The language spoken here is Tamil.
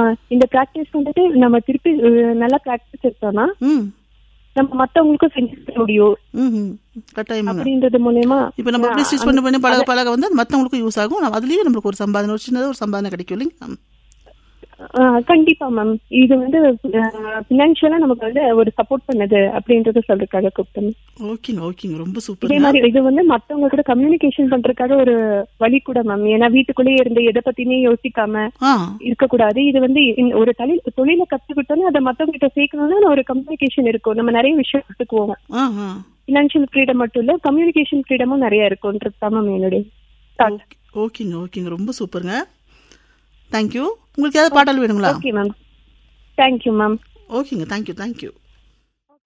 இந்த பிராக்டிஸ் வந்துட்டு நம்ம திருப்பி அஹ், நல்லா பிராக்டிஸ் எடுத்தோம்னா ம் நம்ம மத்தவங்களுக்கும் செஞ்சு தர முடியும் ம் ம். கட்டாயமாங்க அப்படின்றது மூலயமா இப்போ நம்ம அப்படியே ஸ்டிச் பண்ணி பண்ணி பழக பழக வந்து அது மற்றவங்களுக்கும் யூஸ் ஆகும் நம்ம அதுலேயே நம்மளுக்கு ஒரு சம்பாதனை ஒரு சின்னதாக ஒரு சம்பாதனை கிடைக்கும் இல்லைங்க ம். அஹ், கண்டிப்பா மேம் இது வந்து பினான்சியலா நமக்கு வந்து ஒரு சப்போர்ட் பண்ணுது அப்படின்றத சொல்றதுக்காக கூப்பிட்டேன் ஓகேங்க ஓகேங்க ரொம்ப இதே சூப்பருங்க மாதிரி இது வந்து மத்தவங்க கூட கம்யூனிகேஷன் பண்றதுக்காக ஒரு வழி கூட மேம் ஏன்னா வீட்டுக்குள்ளேயே இருந்து எதை பத்தியுமே யோசிக்காம ஆ இருக்கக்கூடாது இது வந்து இந்த ஒரு தொழில் தொழிலை கத்துக்கிட்டோம்னா அதை மத்தவங்க கிட்ட சேர்க்கணும்னா ஒரு கம்யூனிகேஷன் இருக்கும் நம்ம நிறைய விஷயம் கத்துக்குவோம் ஆ ஆ பினான்சியல் ஃப்ரீடம் மட்டும் இல்ல கம்யூனிகேஷன் ஃப்ரீடமும் நிறைய இருக்கும்ன்றது தான் மேம் என்னுடைய thought. ஓகே ஓகேங்க ஓகேங்க ரொம்ப சூப்பருங்க தேங்க்யூ உங்களுக்கு ஏதாவது பாடல் வேணுங்களா ஓகே மேம் தேங்க்யூ மேம் ஓகேங்க தேங்க்யூ தேங்க்யூ